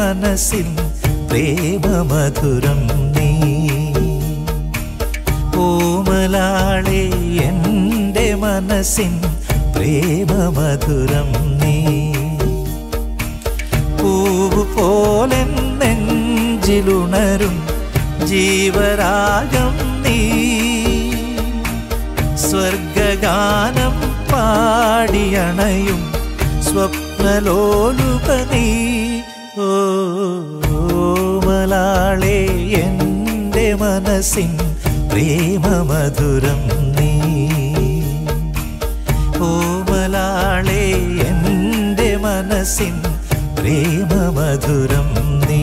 മനസ്സിൽ പ്രേമമധുരം നീ ഓമലാളെ എൻ്റെ മനസ്സിൻ പ്രേമമധുരം നീ പൂവ് പോലെ നെഞ്ചിലുണരും ജീവരാഗം നീ സ്വർഗഗാനം പാടിയണയും സ്വപ്നലോലുപ നീ ഓ മലാളെ എൻ്റെ മനസ്സിൻ പ്രേമമധുരം നീ ഓമലാളെ എൻ്റെ മനസ്സിൻ പ്രേമമധുരം നീ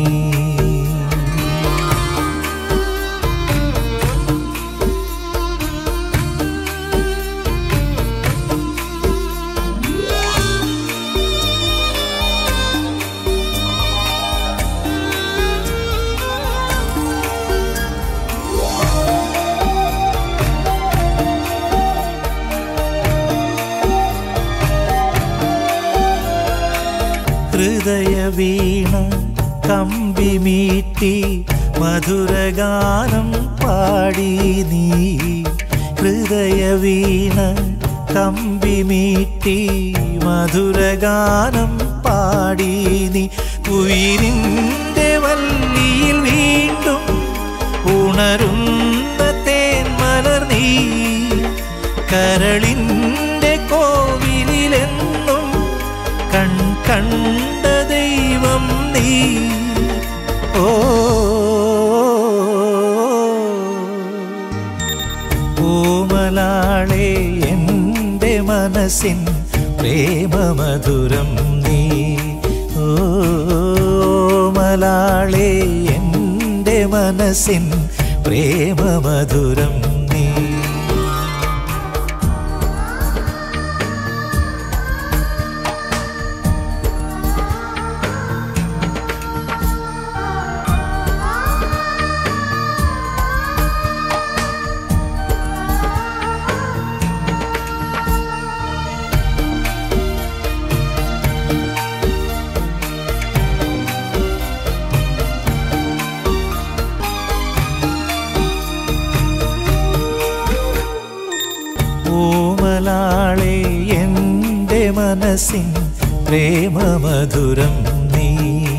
ഹൃദയ വീണ കമ്പി മീട്ടി മധുരഗാനം പാടി നീ ഹൃദയ വീണ കമ്പി മീട്ടി മധുരഗാനം പാടി നീ ഉയിരിൻ്റെ വല്ലിയിൽ വീണ്ടും ഉണരുന്ന തേൻ മലർ നീ കരളിൻ്റെ കോവിലെന്നും കൺ കണ്ട ദൈവം നീ ഓ ഓമലാളെ എൻ്റെ മനസ്സിൻ പ്രേമമധുരം നീ ഓമലാളെ എൻ്റെ മനസ്സിൻ പ്രേമമധുരം നീ ഓമലാളെ എൻ്റെ മനസ്സിൻ പ്രേമമധുരം നീ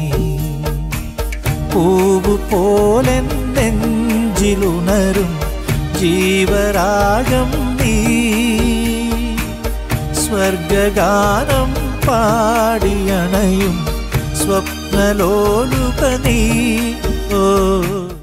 പൂവ് പോലെ നെഞ്ചിലുണരും ജീവരാഗം നീ സ്വർഗഗാനം പാടിയണയും സ്വപ്നലോലുപ നീ ഓ